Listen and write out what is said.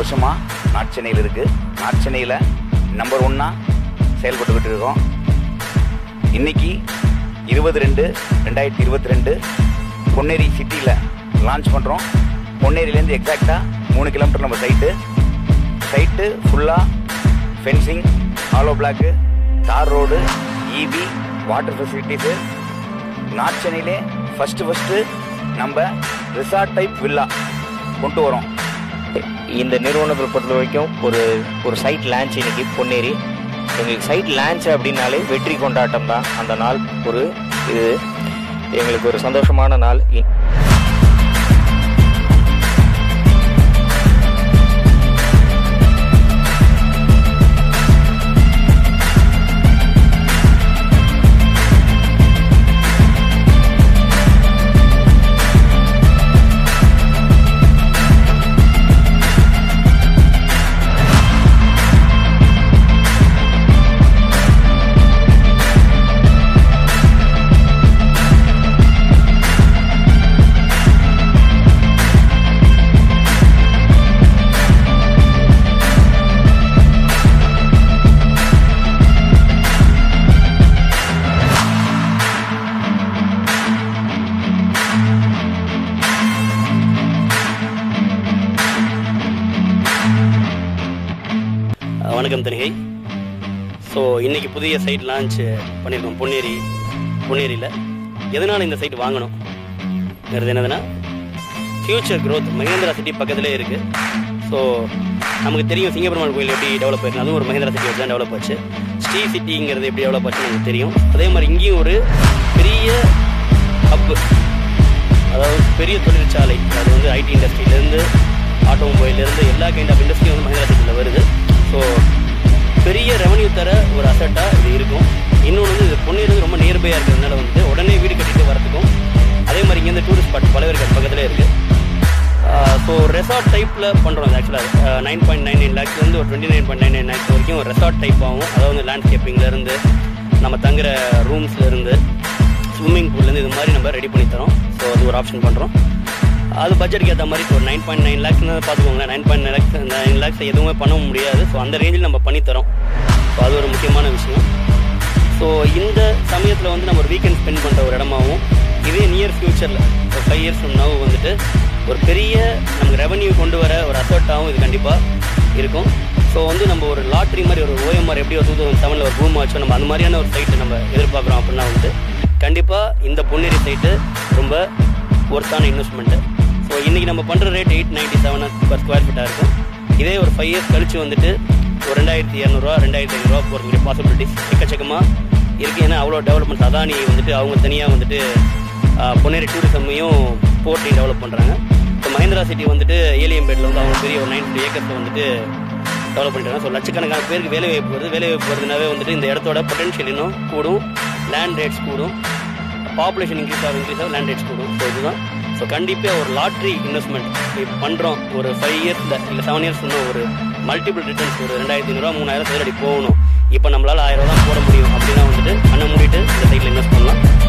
வருஷமாக நார்த் சென்னையில் இருக்குது நார்த் சென்னையில் நம்பர் ஒன்னாக செயல்பட்டுக்கிட்டு இருக்கோம் இன்னைக்கு இருபது ரெண்டு ரெண்டாயிரத்தி இருபத்தி ரெண்டு பொன்னேரி சிட்டியில் லான்ச் பண்ணுறோம் பொன்னேரியிலேருந்து எக்ஸாக்டாக மூணு கிலோமீட்டர் நம்ம சைட்டு சைட்டு ஃபுல்லாக fencing hollow block tar road EB water facilities north சென்னையிலே ஃபஸ்ட்டு ஃபஸ்ட்டு நம்ம ரிசார்ட் டைப் வில்லா கொண்டு வரோம் இந்த நிறுவனத்தை பொறுத்த வரைக்கும் ஒரு ஒரு சைட் லான்ச் இன்னைக்கு பொன்னேரி எங்களுக்கு சைட் லான்ச் அப்படின்னாலே வெற்றி கொண்டாட்டம் தான் அந்த நாள் ஒரு இது எங்களுக்கு ஒரு சந்தோஷமான நாள் இ- வணக்கம் தனிகை ஸோ இன்னைக்கு புதிய சைட் லான்ச் பண்ணியிருக்கோம் பொன்னேரி பொன்னேரியில் எதனால் இந்த சைட் வாங்கணும் ங்கிறது என்னதுன்னா ஃபியூச்சர் growth மகேந்திரா சிட்டி பக்கத்திலே இருக்குது ஸோ நமக்கு தெரியும் சிங்கப்பெருமாள் கோயில் எப்படி டெவலப் ஆயிருக்கு அதுவும் ஒரு மகேந்திரா சிட்டி வச்சு தான் டெவலப் ஆச்சு ஸ்ரீ சிட்டிங்கிறது எப்படி டெவலப் ஆச்சுன்னு நமக்கு தெரியும் அதே மாதிரி இங்கேயும் ஒரு பெரிய ஹப்பு அதாவது பெரிய தொழிற்சாலை அது வந்து ஐடி இண்டஸ்ட்ரியிலேருந்து ஆட்டோமொபைல்லேருந்து எல்லா கைண்ட் ஆஃப் இண்டஸ்ட்ரியும் வந்து மஹிந்திரா சிட்டியில் வருது ஸோ பெரிய ரெவன்யூ தர ஒரு அசட்டாக இது இருக்கும் இன்னொன்று வந்து இது பொன்னேரி வந்து ரொம்ப நியர்பையாக இருக்கிறதுனால வந்து உடனே வீடு கட்டிட்டு வரதுக்கும் அதே மாதிரி இங்கேருந்து டூரிஸ்ட் ஸ்பாட் பலவேற்காடு பக்கத்தில் இருக்குது ஸோ ரெசார்ட் டைப்பில் பண்ணுறோம் ஆக்சுவலாக நைன் பாயிண்ட் நைன் நைன் லேக்ஸ்லேருந்து ஒரு twenty nine point nine nine lakhs வரைக்கும் ரெசார்ட் டைப் ஆகும் அதாவது லேண்ட்ஸ்கேப்பிங்லேருந்து நம்ம தங்குற ரூம்ஸ்லேருந்து ஸ்விம்மிங் பூல்லேருந்து இது மாதிரி நம்ம ரெடி பண்ணி தரோம் ஸோ அது ஒரு ஆப்ஷன் பண்ணுறோம் அது பட்ஜெட்டுக்கு ஏற்ற மாதிரி ஒரு நைன் பாயிண்ட் நைன் லேக்ஸ்னு பார்த்துக்கோங்களேன் nine point nine lakhs nine lakhs எதுவுமே பண்ண முடியாது ஸோ அந்த ரேஞ்சில் நம்ம பண்ணி தரோம் ஸோ அது ஒரு முக்கியமான விஷயம் ஸோ இந்த சமயத்தில் வந்து நம்ம ஒரு வீக்கெண்ட் ஸ்பெண்ட் பண்ணுற ஒரு இடமாவும் இதே நியர் ஃப்யூச்சரில் ஒரு ஃபைவ் இயர்ஸ் நவ் வந்துட்டு ஒரு பெரிய நமக்கு ரெவன்யூ கொண்டு வர ஒரு அசர்ட்டாகவும் இது கண்டிப்பாக இருக்கும் ஸோ வந்து நம்ம ஒரு லாட்ரி மாதிரி ஒரு ஓஎம்ஆர் எப்படி ஒரு டூ தௌசண்ட் செவனில் ஒரு பூம் ஆச்சோ நம்ம அந்த மாதிரியான ஒரு சைட்டு நம்ம எதிர்பார்க்குறோம் அப்படின்னா வந்து கண்டிப்பாக இந்த பொன்னேரி சைட்டு ரொம்ப ஒர்த்தான இன்வெஸ்ட்மெண்ட்டு ஸோ இன்றைக்கி நம்ம பண்ணுற rate eight ninety seven per square ஃபீட்டாக இருக்கும் இதே ஒரு ஃபைவ் இயர்ஸ் கழிச்சு வந்துட்டு ஒரு ரெண்டாயிரத்தி இரநூறுவா ரெண்டாயிரத்தி ஐநூறுரூவா போகிறதுக்குரிய பாசிபிலிட்டிஸ் எக்கச்சக்கமாக இருக்குது ஏன்னா அவ்வளோ டெவலப்மெண்ட் அதானி வந்துட்டு அவங்க தனியாக வந்துட்டு ஆஹ், பொன்னேரி டூரிசமையும் போர்ட்டையும் டெவலப் பண்ணுறாங்க இப்போ மஹேந்திரா சிட்டி வந்துட்டு ஏலியம்பேட்டில் வந்து அவங்க பெரிய ஒரு நைன்டி ஏக்கர்ஸை வந்துட்டு டெவலப் பண்ணிட்டாங்க ஸோ லட்சக்கணக்கான பேருக்கு வேலை வாய்ப்பு வருது வேலை வாய்ப்பு வருதுனாவே வந்துட்டு இந்த இடத்தோட பொட்டன்ஷியல் இன்னும் கூடும் லேண்ட் ரேட்ஸ் கூடும் பாப்புலேஷன் இன்க்ரீஸ் ஆகும் இன்க்ரீஸ் ஆகும் லேண்ட் ரேட்ஸ் கூடும் ஸோ இதுதான் ஸோ கண்டிப்பாக ஒரு லாட்ரி இன்வெஸ்ட்மெண்ட் இப்போ பண்ணுறோம் ஒரு ஃபைவ் இயர்ஸில் இல்லை செவன் இயர்ஸ் இன்னும் ஒரு மல்டிபிள் ரிட்டர்ன்ஸ் ஒரு ரெண்டாயிரத்தி ஐநூறுரூவா மூணாயிரம் சதுரடி போகணும் இப்போ நம்மளால் ஆயிரம் ரூபா தான் போட முடியும் அப்படின்னா வந்துட்டு அண்ணன் மூடிட்டு இந்த சைடில் இன்வெஸ்ட் பண்ணலாம்